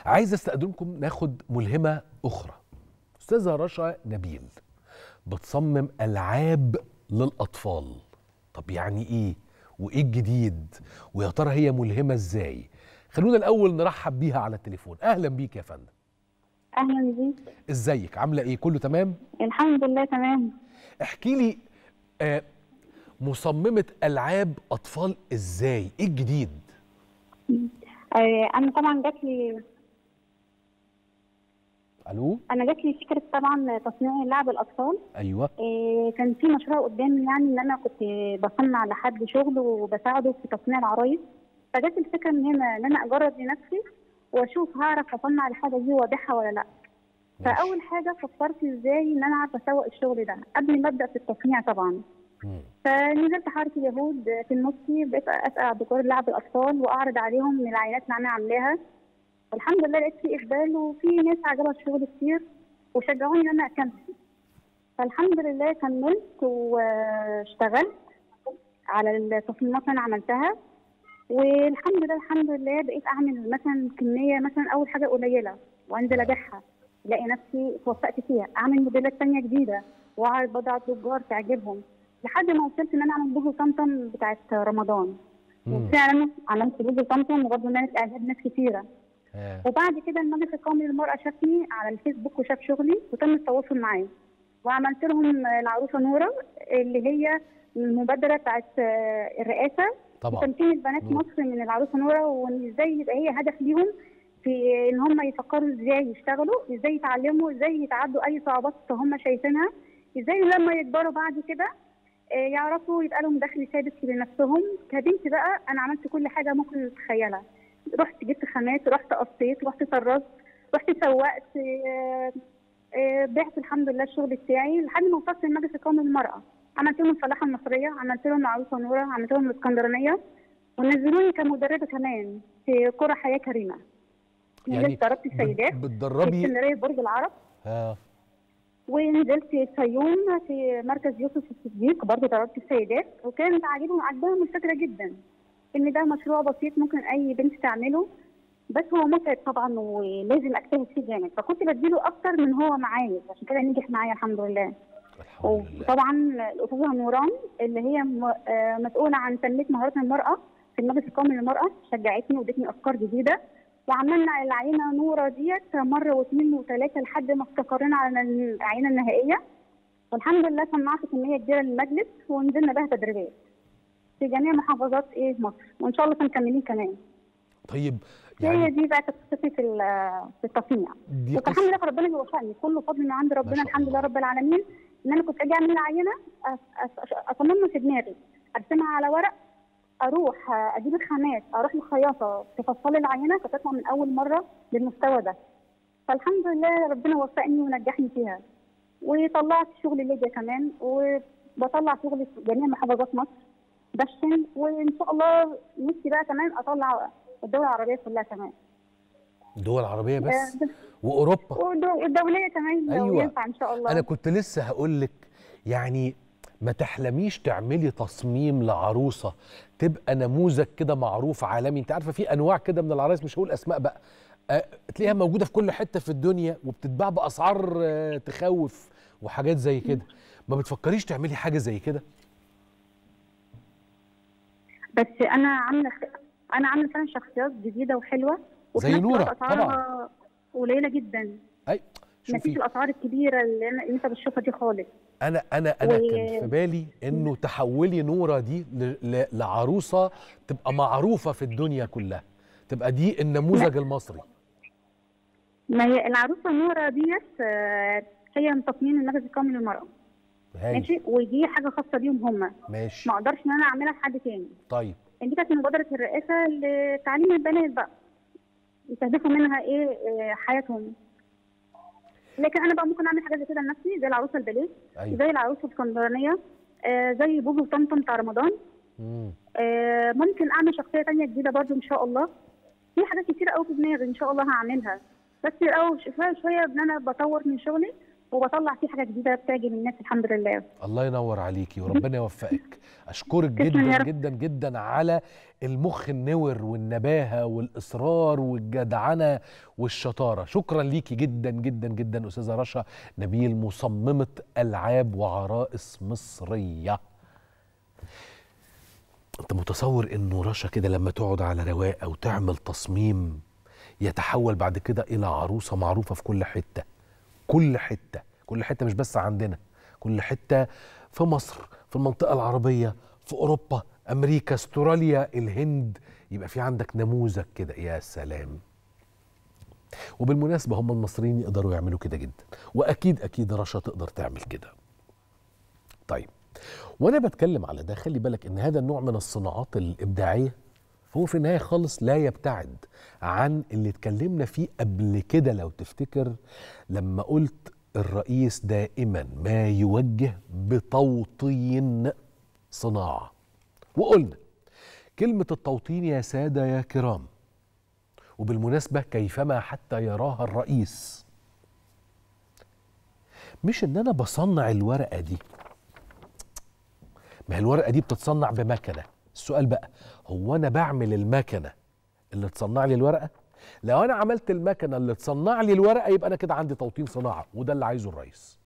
عايز استأذنكم ناخد ملهمة أخرى أستاذة رشا نبيل بتصمم ألعاب للأطفال طب يعني إيه وإيه الجديد ويا ترى هي ملهمة إزاي خلونا الأول نرحب بيها على التليفون أهلا بيك يا فندم اهلا بيك إزيك عاملة إيه كله تمام الحمد لله تمام احكي لي آه مصممة ألعاب أطفال إزاي إيه الجديد آه انا طبعا جات لي ألو انا جات لي فكره طبعا تصنيع لعب الاطفال أيوه آه كان في مشروع قدامي يعني ان انا كنت بصنع لحد شغل وبساعده في تصنيع العرايس فجات الفكره من هنا ان انا اجرب لنفسي واشوف هعرف اصنع الحاجه دي وابيعها ولا لا ماشي. فاول حاجه فكرت ازاي ان انا اعرف اسوق الشغل ده قبل ما ابدا في التصنيع طبعا مم. فنزلت حاره اليهود في النصي بقيت اسال دكتور لعب الاطفال واعرض عليهم من العينات اللي انا عاملاها والحمد لله لقيت في اقبال وفي ناس عجبها الشغل كتير وشجعوني ان انا اكمل فالحمد لله كملت واشتغلت على التصميمات اللي انا عملتها والحمد لله الحمد لله بقيت اعمل مثلا كميه مثلا اول حاجه قليله وانزل ابيعها الاقي نفسي اتوفقت فيها اعمل موديلات تانية جديده واعرض بضع تجار تعجبهم لحد ما وصلت ان انا اعمل بوجو طمطم بتاعت رمضان مم. وفعلا عملت بوجو طمطم وبرضه نالت اعجاب ناس كتيره آه. وبعد كده المجلس القومي للمرأة شافني على الفيسبوك وشاف شغلي وتم التواصل معايا وعملت لهم العروسة نورة اللي هي المبادرة بتاعت آه، الرئاسة طبعا تمكين البنات نور. مصر من العروسة نورة وان ازاي يبقى هي هدف ليهم في ان هم يفكروا ازاي يشتغلوا ازاي يتعلموا ازاي يتعدوا اي صعوبات هم شايفينها ازاي لما يكبروا بعد كده آه، يعرفوا يبقى لهم دخل ثابت لنفسهم كبنت بقى انا عملت كل حاجه ممكن تتخيلها رحت جبت خامات رحت قصيت رحت طرزت رحت سوقت آه، آه، بعت الحمد لله الشغل بتاعي لحد ما وصلت للمجلس القومي للمرأة عملت لهم الفلاحة المصرية عملت لهم عروسة نورة عملت لهم الاسكندرانية ونزلوني كمدربة كمان في قرى حياة كريمة يعني نزلت دربت السيدات بت- في بتدربي اسكندرية في برج العرب آه. ونزلت الفيوم في مركز يوسف الصديق برضه دربت السيدات وكانت عاجبهم عجبهم الفكره جدا ان ده مشروع بسيط ممكن اي بنت تعمله بس هو متعب طبعا ولازم اجتهد فيه جامد فكنت بديله اكتر من هو معايا عشان كده نجح معايا الحمد لله الحمد لله وطبعا الاستاذه نوران اللي هي م- آه، مسؤوله عن تنميه مهارات المراه في المجلس القومي للمراه شجعتني وادتني افكار جديده وعملنا العينه نوره ديت مره واثنين وثلاثه لحد ما استقرينا على العينه النهائيه والحمد لله صنعت كميه كبيره للمجلس ونزلنا بها تدريبات في جميع محافظات ايه مصر وان شاء الله مكملين كمان طيب هي يعني دي بقى قصتي في ال- في التصنيع دي والحمد قصة لله ربنا بيوفقني كله فضل من عند ما ربنا شاء الحمد لله الله. رب العالمين ان انا كنت اجي اعمل العينه أس- أس- اصممها في دماغي ارسمها على ورق اروح اجيب الخامات اروح للخياطه تفصل لي العينه فتطلع من اول مره بالمستوى ده فالحمد لله ربنا وفقني ونجحني فيها وطلعت شغل ليبيا كمان وبطلع شغل في جميع محافظات مصر بشتن وان شاء الله نفسي بقى كمان اطلع الدول العربيه كلها كمان دول عربية بس آه، وأوروبا والدوليه كمان لو أيوة. ينفع ان شاء الله أنا كنت لسه هقول لك يعني ما تحلميش تعملي تصميم لعروسة تبقى نموذج كده معروف عالمي انت عارفة في أنواع كده من العرايس مش هقول أسماء بقى أه تلاقيها موجودة في كل حتة في الدنيا وبتتباع بأسعار آه، تخوف وحاجات زي كده ما بتفكريش تعملي حاجة زي كده بس انا عامله انا عامله فعلا شخصيات جديده وحلوه وفي زي نفس الوقت نورة، اسعارها قليله جدا أي ما فيش شوفي الاسعار الكبيره اللي, أنا- اللي انت بتشوفها دي خالص انا انا انا و- كان في بالي انه تحولي نوره دي ل- ل- لعروسه تبقى معروفه في الدنيا كلها تبقى دي النموذج المصري ما هي العروسه نوره ديت آه، هي من تصميم المجلس القومي للمراه هاي ماشي ودي حاجه خاصه بيهم هم ماشي ما اقدرش ان انا اعملها لحد تاني طيب دي كانت مبادره الرئاسه لتعليم البنات بقى يستهدفوا منها ايه آه، حياتهم لكن انا بقى ممكن اعمل حاجه زي كده لنفسي زي العروسه الباليه ايوه زي العروسه الاسكندرانيه آه زي بوبو طمطم بتاع رمضان مم. آه ممكن اعمل شخصيه تانية جديده برضو ان شاء الله في حاجات كتير قوي في دماغي ان شاء الله هعملها بس الاول شويه شويه ان انا بطور من شغلي وبطلع فيه حاجه جديده بتعجب الناس الحمد لله الله ينور عليكي وربنا يوفقك اشكرك تسلم يا جدا رب. جدا جدا على المخ النور والنباهه والاصرار والجدعنه والشطاره شكرا ليكي جدا جدا جدا استاذه رشا نبيل مصممه العاب وعرائس مصريه انت متصور انه رشا كده لما تقعد على رواقه وتعمل تصميم يتحول بعد كده الى عروسه معروفه في كل حته كل حته كل حته مش بس عندنا كل حته في مصر في المنطقه العربيه في اوروبا امريكا استراليا الهند يبقى في عندك نموذج كده يا سلام وبالمناسبه هم المصريين يقدروا يعملوا كده جدا واكيد اكيد رشا تقدر تعمل كده طيب وانا بتكلم على ده خلي بالك ان هذا النوع من الصناعات الابداعيه هو في النهايه خالص لا يبتعد عن اللي اتكلمنا فيه قبل كده لو تفتكر لما قلت الرئيس دائما ما يوجه بتوطين صناعه وقلنا كلمه التوطين يا ساده يا كرام وبالمناسبه كيفما حتى يراها الرئيس مش ان انا بصنع الورقه دي ما هي الورقه دي بتتصنع بمكنه السؤال بقى هو انا بعمل المكنه اللي تصنع لي الورقه لو انا عملت المكنه اللي تصنع لي الورقه يبقى انا كده عندي توطين صناعه وده اللي عايزه الرئيس